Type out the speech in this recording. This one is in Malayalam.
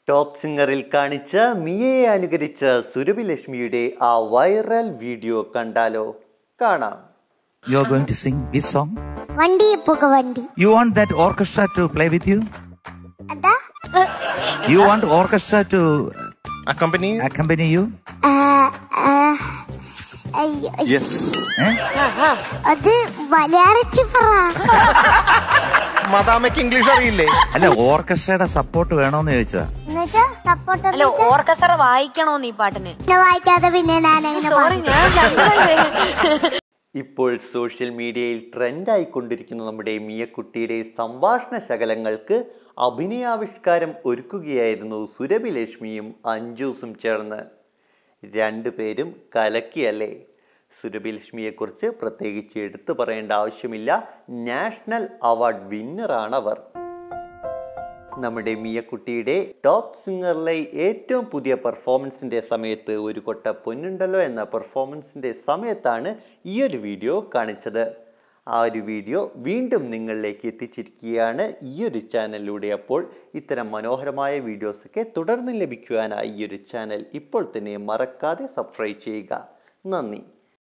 ടോപ്പ് സിംഗറിൽ കാണിച്ച മിയയെ അനുകരിച്ച സുരഭി ലക്ഷ്മിയുടെ ആ വൈറൽ വീഡിയോ കണ്ടാലോ കാണാം You're going to sing this song? വണ്ടി പുക വണ്ടി You want that orchestra to play with you? അതാ You want orchestra to Accompany you? accompany you? ആ, ആ, അയ്യോ, Eh? അത് മലയാളത്തിൽ പറ മദാമയ്ക്ക് ഇംഗ്ലീഷ് അറിയില്ലേ അല്ല ഓർക്കസ്ട്രയുടെ സപ്പോർട്ട് വേണോന്ന് ചോദിച്ചതാ എന്നുവെച്ചാ സപ്പോർട്ട് അല്ല ഓർക്കസ്ട്ര വായിക്കണോന്ന് ഈ പാട്ടിന് വായിക്കാതെ പിന്നെ ഞാൻ എങ്ങനെ സോറി ഞാൻ ഞങ്ങൾ ഇപ്പോൾ സോഷ്യൽ മീഡിയയിൽ ട്രെൻഡായിക്കൊണ്ടിരിക്കുന്ന നമ്മുടെ മിയക്കുട്ടിയുടെ സംഭാഷണ ശകലങ്ങൾക്ക് അഭിനയാവിഷ്കാരം ഒരുക്കുകയായിരുന്നു സുരഭി ലക്ഷ്മിയും അഞ്ജൂസും ചേർന്ന് രണ്ടുപേരും കലക്കിയല്ലേ സുരഭി ലക്ഷ്മിയെക്കുറിച്ച് പ്രത്യേകിച്ച് എടുത്തു പറയേണ്ട ആവശ്യമില്ല നാഷണൽ അവാർഡ് വിന്നറാണവർ നമ്മുടെ മിയക്കുട്ടിയുടെ ടോപ്പ് സിംഗറിലെ ഏറ്റവും പുതിയ പെർഫോമൻസിൻ്റെ സമയത്ത് ഒരു കൊട്ട പൊന്നുണ്ടല്ലോ എന്ന പെർഫോമൻസിൻ്റെ സമയത്താണ് ഈ ഒരു വീഡിയോ കാണിച്ചത് ആ ഒരു വീഡിയോ വീണ്ടും നിങ്ങളിലേക്ക് എത്തിച്ചിരിക്കുകയാണ് ഈ ഒരു ചാനലിലൂടെ അപ്പോൾ ഇത്തരം മനോഹരമായ വീഡിയോസൊക്കെ തുടർന്ന് ലഭിക്കുവാനായി ഈ ഒരു ചാനൽ ഇപ്പോൾ തന്നെ മറക്കാതെ സബ്സ്ക്രൈബ് ചെയ്യുക നന്ദി